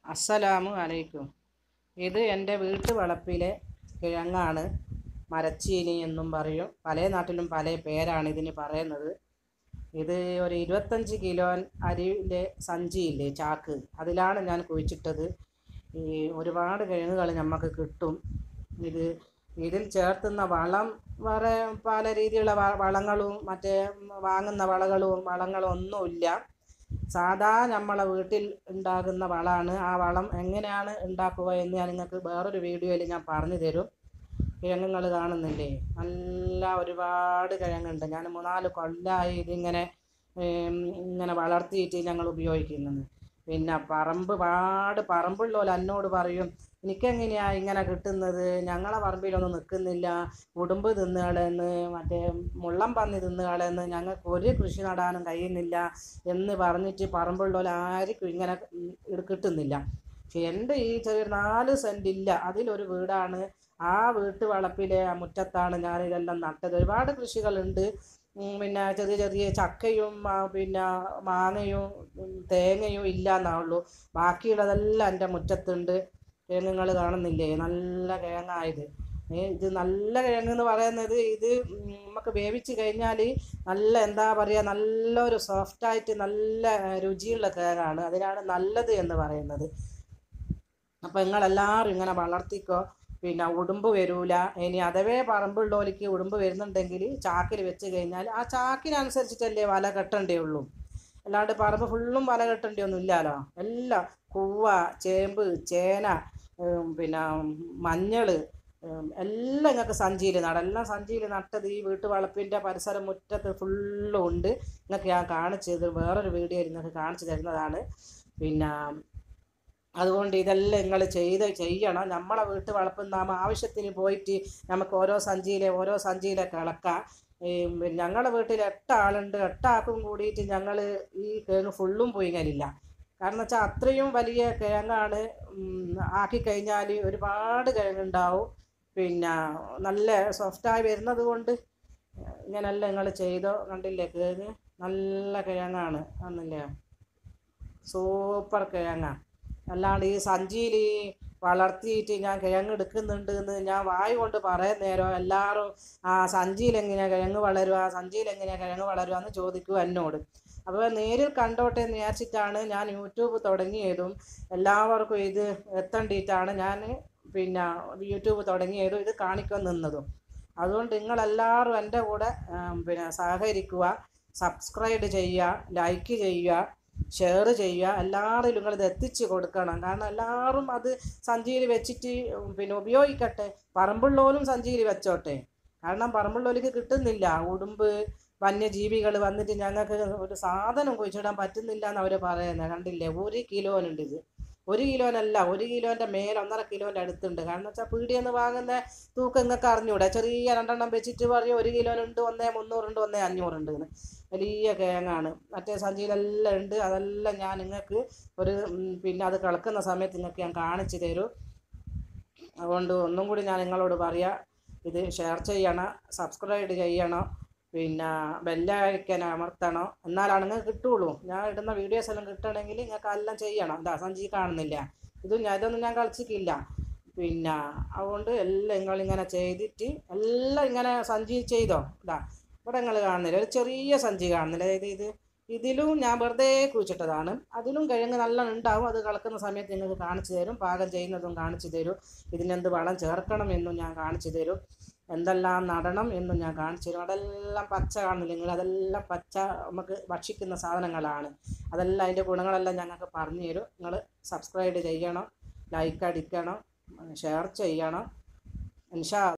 അസ്സലാമു അലൈക്കും ഇത് എൻ്റെ വീട്ടു വളപ്പിലെ കിഴങ്ങാണ് മരച്ചീനി എന്നും പറയും പല നാട്ടിലും പല പേരാണ് ഇതിന് പറയുന്നത് ഇത് ഒരു ഇരുപത്തഞ്ച് കിലോ അരിയിലെ സഞ്ചിയില്ലേ ചാക്ക് അതിലാണ് ഞാൻ കുഴിച്ചിട്ടത് ഈ ഒരുപാട് കിഴങ്ങുകൾ നമുക്ക് കിട്ടും ഇത് ഇതിൽ ചേർത്തുന്ന വളം വേറെ പല രീതിയിലുള്ള വ- വളങ്ങളും മറ്റേ വാങ്ങുന്ന വളകളും വളങ്ങളും ഒന്നുമില്ല സാധാ നമ്മളെ വീട്ടിൽ ഉണ്ടാകുന്ന വളമാണ് ആ വളം എങ്ങനെയാണ് ഉണ്ടാക്കുക എന്ന് ഞാൻ നിങ്ങൾക്ക് വേറൊരു വീഡിയോയിൽ ഞാൻ പറഞ്ഞു തരും കിഴങ്ങുകൾ കാണുന്നില്ലേ നല്ല ഒരുപാട് കിഴങ്ങുണ്ട് ഞാൻ മൂന്നാല് കൊല്ലമായി ഇതിങ്ങനെ ഉം, ഇങ്ങനെ വളർത്തിയിട്ട് ഞങ്ങൾ ഉപയോഗിക്കുന്നത് പിന്നെ പറമ്പ് പാട് പറമ്പുള്ളോല് എന്നോട് പറയും എനിക്കെങ്ങനെയാ ഇങ്ങനെ കിട്ടുന്നത് ഞങ്ങളെ പറമ്പിലൊന്നും നിൽക്കുന്നില്ല ഉടുമ്പ് തിന്നുകളെന്ന് മറ്റേ മുള്ളം പന്നി തിന്നുകളെന്ന് ഞങ്ങൾക്ക് ഒരു കൃഷി നടാനും കഴിയുന്നില്ല എന്ന് പറഞ്ഞിട്ട് പറമ്പുള്ളോല് ആർക്കും ഇങ്ങനെ ഉം, ഇത് കിട്ടുന്നില്ല പക്ഷെ എൻ്റെ ഈ ചെറിയ നാല് സെൻറ്റ് ഇല്ല അതിലൊരു വീടാണ് ആ വീട്ടു വളപ്പിലെ ആ മുറ്റത്താണ് ഞാൻ ഇതെല്ലാം നട്ടത് ഒരുപാട് കൃഷികളുണ്ട് ഉം, പിന്നെ ചെറിയ ചെറിയ ചക്കയും ആ, പിന്നെ മാങ്ങയും ഉം, തേങ്ങയും ഇല്ല എന്നാവുള്ളൂ ബാക്കിയുള്ളതെല്ലാം എൻ്റെ മുറ്റത്തുണ്ട് കിഴങ്ങുകൾ കാണുന്നില്ലേ നല്ല കിഴങ്ങായത് ഏ, ഇത് നല്ല കിഴങ്ങ് എന്ന് പറയുന്നത് ഇത് ഉം, നമുക്ക് വേവിച്ച് കഴിഞ്ഞാൽ നല്ല എന്താ പറയുക നല്ലൊരു സോഫ്റ്റായിട്ട് നല്ല ഏ, രുചിയുള്ള കിഴങ്ങാണ് അതിനാണ് നല്ലത് എന്ന് പറയുന്നത് അപ്പോൾ നിങ്ങളെല്ലാവരും ഇങ്ങനെ വളർത്തിക്കോ പിന്നെ ഉടുമ്പ് വരൂല ഇനി അഥവേ പറമ്പുള്ളോലിക്ക് ഉടുമ്പ് വരുന്നുണ്ടെങ്കിൽ ചാക്കിൽ വെച്ച് കഴിഞ്ഞാൽ ആ ചാക്കിനനുസരിച്ചിട്ടല്ലേ വല കെട്ടണ്ടേ ഉള്ളൂ അല്ലാണ്ട് പറമ്പ് ഫുള്ളും വല കെട്ടേണ്ടി ഒന്നും ഇല്ലല്ലോ എല്ലാം കൂവ ചേമ്പ് ചേന ഉം, പിന്നെ മഞ്ഞൾ എല്ലാം നിങ്ങൾക്ക് സഞ്ചിയിൽ നടാം എല്ലാം സഞ്ചിയിൽ നട്ടത് ഈ വീട്ടു വളപ്പിൻ്റെ പരിസരം മുറ്റത്ത് ഫുള്ളും ഉണ്ട് നിങ്ങൾക്ക് ഞാൻ കാണിച്ചു ഇത് വേറൊരു വീഡിയോയിൽ നിങ്ങൾക്ക് കാണിച്ചു തരുന്നതാണ് പിന്നെ അതുകൊണ്ട് ഇതെല്ലാം നിങ്ങൾ ചെയ്ത് ചെയ്യണം നമ്മളെ വീട്ട് വളർത്തുന്ന ആവശ്യത്തിന് പോയിട്ട് നമുക്ക് ഓരോ സഞ്ചിയിലെ ഓരോ സഞ്ചിയിലൊക്കെ ഇളക്കാം ഈ ഞങ്ങളുടെ വീട്ടിൽ എട്ട് ആളുണ്ട് എട്ടാൾക്കും കൂടിയിട്ട് ഞങ്ങൾ ഈ കിഴങ്ങ് ഫുള്ളും പൊയ്ങ്ങലില്ല കാരണം വെച്ചാൽ അത്രയും വലിയ കിഴങ്ങാണ് ഉം, ആക്കി കഴിഞ്ഞാൽ ഒരുപാട് കിഴങ്ങുണ്ടാവും പിന്നെ നല്ല സോഫ്റ്റായി വരുന്നത് കൊണ്ട് ഇങ്ങനെല്ലാം നിങ്ങൾ ചെയ്തോ കണ്ടില്ലേ കിഴങ്ങ് നല്ല കിഴങ്ങാണ് ആന്നില്ലേ സൂപ്പർ കിഴങ്ങാണ് അല്ലാണ്ട് ഈ സഞ്ചിയിൽ വളർത്തിയിട്ട് ഞാൻ കിഴങ്ങ് എടുക്കുന്നുണ്ട് എന്ന് ഞാൻ വായ് കൊണ്ട് പറയാൻ നേരം എല്ലാവരും ആ സഞ്ചിയിൽ എങ്ങനെയാണ് കിഴങ്ങ് വളരുക സഞ്ചിയിൽ എങ്ങനെയാണ് കിഴങ്ങ് വളരുക എന്ന് ചോദിക്കും എന്നോട് അപ്പോൾ നേരിൽ കണ്ടോട്ടെ എന്ന് വിചാരിച്ചിട്ടാണ് ഞാൻ യൂട്യൂബ് തുടങ്ങിയതും എല്ലാവർക്കും ഇത് എത്തേണ്ടിയിട്ടാണ് ഞാൻ പിന്നെ യൂട്യൂബ് തുടങ്ങിയതും ഇത് കാണിക്കാൻ നിന്നതും അതുകൊണ്ട് നിങ്ങളെല്ലാവരും എൻ്റെ കൂടെ ഉം, പിന്നെ സഹകരിക്കുക സബ്സ്ക്രൈബ് ചെയ്യുക ലൈക്ക് ചെയ്യുക ഷെയർ ചെയ്യുക എല്ലാവരിലും നിങ്ങൾ ഇത് എത്തിച്ച് കൊടുക്കണം കാരണം എല്ലാവരും അത് സഞ്ചിയിൽ വെച്ചിട്ട് ഉം, പിന്നെ ഉപയോഗിക്കട്ടെ പറമ്പുള്ളോലും സഞ്ചിയിൽ വെച്ചോട്ടെ കാരണം പറമ്പുള്ളോലിക്ക് കിട്ടുന്നില്ല ഉടുമ്പ് വന്യജീവികൾ വന്നിട്ട് ഞങ്ങൾക്ക് ഒരു സാധനം കുഴിച്ചിടാൻ പറ്റുന്നില്ല എന്ന് അവർ പറയുന്നത് കണ്ടില്ലേ ഒരു കിലോനുണ്ട് ഇത് ഒരു കിലോനല്ല ഒരു കിലോൻ്റെ മേലെ ഒന്നര കിലോൻ്റെ അടുത്തുണ്ട് കാരണം വെച്ചാൽ പീടിയെന്ന് വാങ്ങുന്ന തൂക്കം നിങ്ങൾക്ക് അറിഞ്ഞൂടെ ചെറിയ രണ്ടെണ്ണം വെച്ചിട്ട് പറയും ഒരു കിലോനുണ്ട് ഒന്നേ മുന്നൂറുണ്ട് ഒന്നേ അഞ്ഞൂറുണ്ട് എന്ന് വലിയ കിഴങ്ങാണ് മറ്റേ സഞ്ചിയിലെല്ലാം ഉണ്ട് അതെല്ലാം ഞാൻ നിങ്ങൾക്ക് ഒരു ഉം, പിന്നെ അത് കിളക്കുന്ന സമയത്ത് നിങ്ങൾക്ക് ഞാൻ കാണിച്ചു തരും അതുകൊണ്ട് ഒന്നും കൂടി ഞാൻ നിങ്ങളോട് പറയാം ഇത് ഷെയർ ചെയ്യണം സബ്സ്ക്രൈബ് ചെയ്യണം പിന്നെ ബെല്ലൈക്കൻ അമർത്തണം എന്നാലാണ് നിങ്ങൾക്ക് കിട്ടുള്ളൂ ഞാൻ ഇടുന്ന വീഡിയോസ് എല്ലാം കിട്ടണമെങ്കിൽ നിങ്ങൾക്ക് എല്ലാം ചെയ്യണം ഇതാ സഞ്ചി കാണുന്നില്ല ഇതും ഞാൻ ഇതൊന്നും ഞാൻ കളിച്ചിട്ടില്ല പിന്നെ അതുകൊണ്ട് എല്ലാം നിങ്ങളിങ്ങനെ ചെയ്തിട്ട് എല്ലാം ഇങ്ങനെ സഞ്ചി ചെയ്തോ ഇതാ ഇവിടെ നിങ്ങൾ കാണുന്നില്ല ഒരു ചെറിയ സഞ്ചി കാണുന്നില്ല അതായത് ഇത് ഇതിലും ഞാൻ വെറുതെ കുഴിച്ചിട്ടതാണ് അതിലും കിഴങ്ങ് നല്ല ഉണ്ടാവും അത് കളക്കുന്ന സമയത്ത് നിങ്ങൾക്ക് കാണിച്ചു തരും പാകം ചെയ്യുന്നതും കാണിച്ചു തരും ഇതിനെന്ത് വളം ചേർക്കണം എന്നും ഞാൻ കാണിച്ചു തരും എന്തെല്ലാം നടണം എന്നും ഞാൻ കാണിച്ചു തരും അതെല്ലാം പച്ച കാണുന്നില്ല നിങ്ങൾ അതെല്ലാം പച്ച നമുക്ക് ഭക്ഷിക്കുന്ന സാധനങ്ങളാണ് അതെല്ലാം അതിൻ്റെ ഗുണങ്ങളെല്ലാം ഞങ്ങൾക്ക് പറഞ്ഞു തരും നിങ്ങൾ സബ്സ്ക്രൈബ് ചെയ്യണം ലൈക്ക് അടിക്കണം ഷെയർ ചെയ്യണം ഇൻഷാ